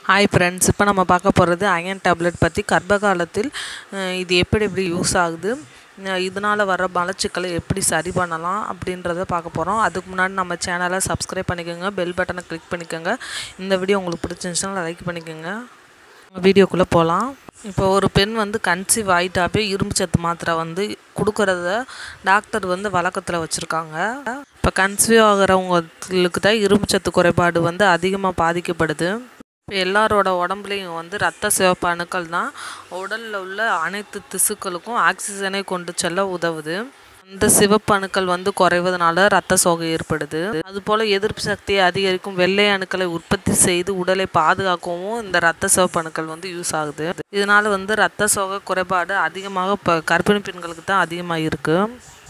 hi friends இப்போ நம்ம பார்க்க போகிறது அயன் டேப்லெட் பற்றி கர்ப்ப காலத்தில் அஹ், இது எப்படி எப்படி யூஸ் ஆகுது அஹ், இதனால் வர மலச்சிக்கலை எப்படி சரி பண்ணலாம் அப்படின்றத பார்க்க போகிறோம் அதுக்கு முன்னாடி நம்ம சேனலை சப்ஸ்கிரைப் பண்ணிக்கோங்க பெல் பட்டனை கிளிக் பண்ணிக்கோங்க இந்த வீடியோ உங்களுக்கு பிடிச்சிருந்துச்சுன்னா லைக் பண்ணிக்கோங்க வீடியோக்குள்ளே போகலாம் இப்போ ஒரு பெண் வந்து கன்சீவ் ஆகிட்டாப்பே இரும்பு சத்து மாத்திரை வந்து கொடுக்கறத டாக்டர் வந்து வழக்கத்தில் வச்சுருக்காங்க இப்போ கன்சீவ் ஆகிறவங்களுக்கு தான் இரும்பு சத்து குறைபாடு வந்து அதிகமாக பாதிக்கப்படுது இப்போ எல்லாரோட உடம்புலையும் வந்து ரத்த சிவப்பு அணுக்கள் தான் உடலில் உள்ள அனைத்து திசுக்களுக்கும் ஆக்சிஜனை கொண்டு செல்ல உதவுது அந்த சிவப்பு அணுக்கள் வந்து குறைவதனால ரத்த சோகை ஏற்படுது அதுபோல் எதிர்ப்பு சக்தியை அதிகரிக்கும் வெள்ளை அணுக்களை உற்பத்தி செய்து உடலை பாதுகாக்கவும் இந்த ரத்த சிவப்பு அணுக்கள் வந்து யூஸ் ஆகுது இதனால வந்து ரத்த சோகை குறைபாடு அதிகமாக இப்போ கர்ப்பிணி பெண்களுக்கு தான் அதிகமாக இருக்குது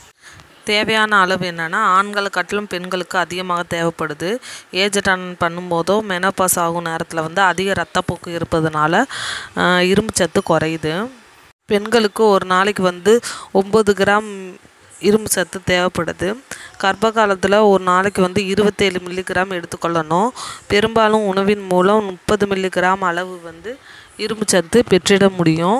தேவையான அளவு என்னென்னா ஆண்களை காட்டிலும் பெண்களுக்கு அதிகமாக தேவைப்படுது ஏஜ் அட்டன் பண்ணும்போதோ மெனோபாஸ் ஆகும் நேரத்தில் வந்து அதிக ரத்தப்போக்கு இருப்பதனால ஆஹ், இரும்பு சத்து குறையுது பெண்களுக்கு ஒரு நாளைக்கு வந்து ஒம்பது கிராம் இரும்பு சத்து தேவைப்படுது கர்ப்ப காலத்தில் ஒரு நாளைக்கு வந்து இருபத்தேழு மில்லிகிராம் எடுத்துக்கொள்ளணும் பெரும்பாலும் உணவின் மூலம் முப்பது மில்லிகிராம் அளவு வந்து இரும்பு சத்து பெற்றிட முடியும்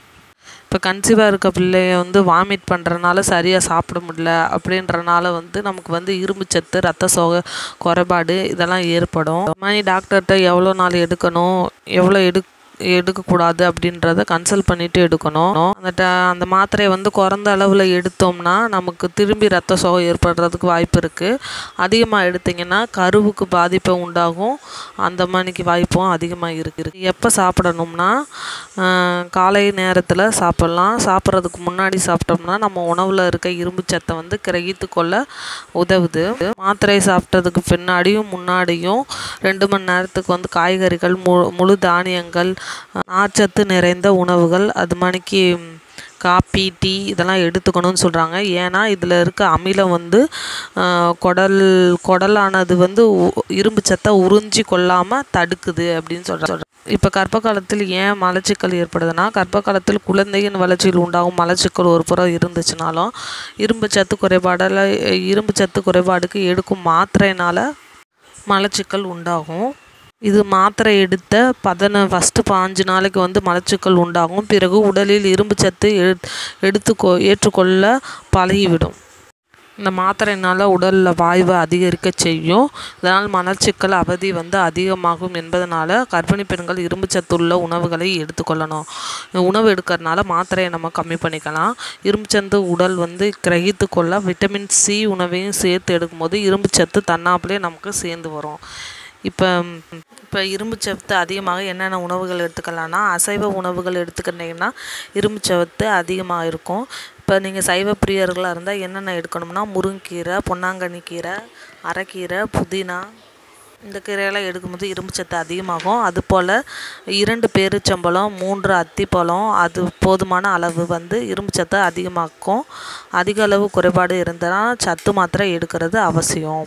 இப்போ கன்சீவாக இருக்க பிள்ளைய வந்து வாமிட் பண்ணுறனால சரியாக சாப்பிட முடியல அப்படின்றனால வந்து நமக்கு வந்து இரும்பு சத்து ரத்த சோகை குறைபாடு இதெல்லாம் ஏற்படும் இந்த மாதிரி டாக்டர்கிட்ட எவ்வளோ நாள் எடுக்கணும் எவ்வளோ எடு எடுக்கக்கூடாது அப்படின்றத கன்சல்ட் பண்ணிவிட்டு எடுக்கணும் அந்த ட அந்த மாத்திரையை வந்து குறைந்த அளவில் எடுத்தோம்னா நமக்கு திரும்பி ரத்த சோகை ஏற்படுறதுக்கு வாய்ப்பு இருக்குது அதிகமாக எடுத்தீங்கன்னா கருவுக்கு பாதிப்பு உண்டாகும் அந்த மாதிரிக்கு வாய்ப்பும் அதிகமாக இருக்குது எப்போ சாப்பிடணும்னா ஆஹ், காலை நேரத்தில் சாப்பிட்லாம் சாப்பிட்றதுக்கு முன்னாடி சாப்பிட்டோம்னா நம்ம உணவில் இருக்க இரும்பு சத்தை வந்து கிரகித்து கொள்ள உதவுது மாத்திரை சாப்பிட்டதுக்கு பின்னாடியும் முன்னாடியும் ரெண்டு மணி நேரத்துக்கு வந்து காய்கறிகள் மு முழு தானியங்கள் நார்ச்சத்து நிறைந்த உணவுகள் அது மாதிரிக்கு காப்பி டீ இதெல்லாம் எடுத்துக்கணும்னு சொல்கிறாங்க ஏன்னா இதில் இருக்க அமிலம் வந்து ஆஹ், குடல் குடலானது வந்து உ- இரும்பு சத்தை உறிஞ்சி கொள்ளாமல் தடுக்குது அப்படின்னு சொல்கிறாங்க இப்போ கர்ப்ப காலத்தில் ஏன் மலச்சிக்கல் ஏற்படுதுன்னா கர்ப்ப காலத்தில் குழந்தையின் வளர்ச்சியில் உண்டாகும் மலச்சிக்கல் ஒரு புறம் இருந்துச்சுனாலும் இரும்பு சத்து குறைபாடால் இரும்பு சத்து குறைபாடுக்கு எடுக்கும் மாத்திரையினால் மலச்சிக்கல் உண்டாகும் இது மாத்திரை எடுத்த பதின ஃபஸ்ட்டு பாஞ்சு நாளைக்கு வந்து மலச்சிக்கல் உண்டாகும் பிறகு உடலில் இரும்பு சத்து எடு எடுத்துக்கொ ஏற்றுக்கொள்ள பழகிவிடும் இந்த மாத்திரையினால் உடலில் வாய்வை அதிகரிக்க செய்யும் இதனால் மலச்சிக்கல் அவதி வந்து அதிகமாகும் என்பதனால கர்ப்பிணி பெண்கள் இரும்பு சத்துள்ள உணவுகளை எடுத்துக்கொள்ளணும் இந்த உணவு எடுக்கிறதுனால மாத்திரையை நம்ம கம்மி பண்ணிக்கலாம் இரும்பு சத்து உடல் வந்து கிரகித்து கொள்ள விட்டமின் சி உணவையும் சேர்த்து எடுக்கும்போது இரும்பு சத்து தன்னாப்பிலே நமக்கு சேர்ந்து வரும் இப்போ இப்போ இரும்பு சத்து அதிகமாக என்னென்ன உணவுகள் எடுத்துக்கலாம்னா அசைவ உணவுகள் எடுத்துக்கிட்டிங்கன்னா இரும்பு சத்து அதிகமாக இருக்கும் இப்போ நீங்கள் சைவ பிரியர்களாக இருந்தால் என்னென்ன எடுக்கணும்னா முருங்கீரை பொன்னாங்கண்ணி கீரை அரைக்கீரை புதினா இந்த கீரையெல்லாம் எடுக்கும்போது இரும்பு சத்து அதிகமாகும் அதுபோல் இரண்டு பேரிச்சம்பழம் மூன்று அத்திப்பழம் அது போதுமான அளவு வந்து இரும்பு சத்தை அதிகமாக்கும் அதிக அளவு குறைபாடு இருந்தால் சத்து மாத்திரை எடுக்கிறது அவசியம்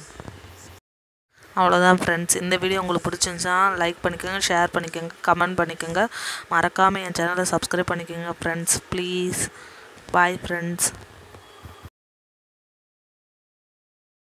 அவ்வளோதான் ஃப்ரெண்ட்ஸ் இந்த வீடியோ உங்களுக்கு பிடிச்சிருந்துச்சா லைக் பண்ணிக்கோங்க ஷேர் பண்ணிக்கோங்க கமெண்ட் பண்ணிக்கோங்க மறக்காமல் என் சேனலை சப்ஸ்கிரைப் பண்ணிக்கோங்க ஃப்ரெண்ட்ஸ் ப்ளீஸ் பாய் ஃப்ரெண்ட்ஸ்